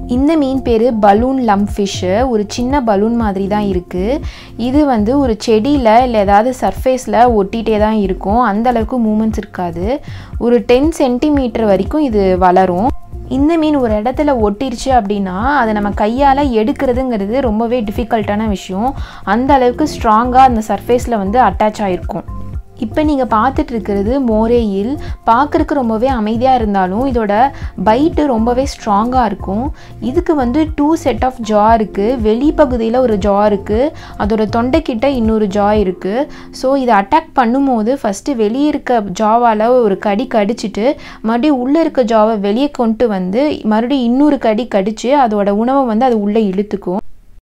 இந்த மீன் பேர் balloon lump fish ஒரு சின்ன பலூன் மாதிரி தான் இருக்குது இது வந்து ஒரு செடியில் இல்லை ஏதாவது சர்ஃபேஸில் ஒட்டிகிட்டே தான் இருக்கும் அந்த அளவுக்கு மூமெண்ட்ஸ் இருக்காது ஒரு டென் சென்டிமீட்டர் வரைக்கும் இது வளரும் இந்த மீன் ஒரு இடத்துல ஒட்டிருச்சு அப்படின்னா அதை நம்ம கையால் எடுக்கிறதுங்கிறது ரொம்பவே டிஃபிகல்ட்டான விஷயம் அந்த அளவுக்கு ஸ்ட்ராங்காக அந்த சர்ஃபேஸில் வந்து அட்டாச் ஆகிருக்கும் இப்போ நீங்கள் பார்த்துட்டு இருக்கிறது மோரேயில் பார்க்குறக்கு ரொம்பவே அமைதியாக இருந்தாலும் இதோட பைட்டு ரொம்பவே ஸ்ட்ராங்காக இருக்கும் இதுக்கு வந்து டூ செட் ஆஃப் ஜா இருக்குது வெளிப்பகுதியில் ஒரு ஜா இருக்குது அதோட தொண்டைக்கிட்ட இன்னொரு ஜா இருக்குது ஸோ இதை அட்டாக் பண்ணும்போது ஃபஸ்ட்டு வெளியே இருக்க ஜாவால் ஒரு கடி கடிச்சிட்டு மறுபடியும் உள்ளே இருக்க ஜாவை வெளியே கொண்டு வந்து மறுபடியும் இன்னொரு கடி கடித்து அதோட உணவை வந்து அது உள்ளே இழுத்துக்கும்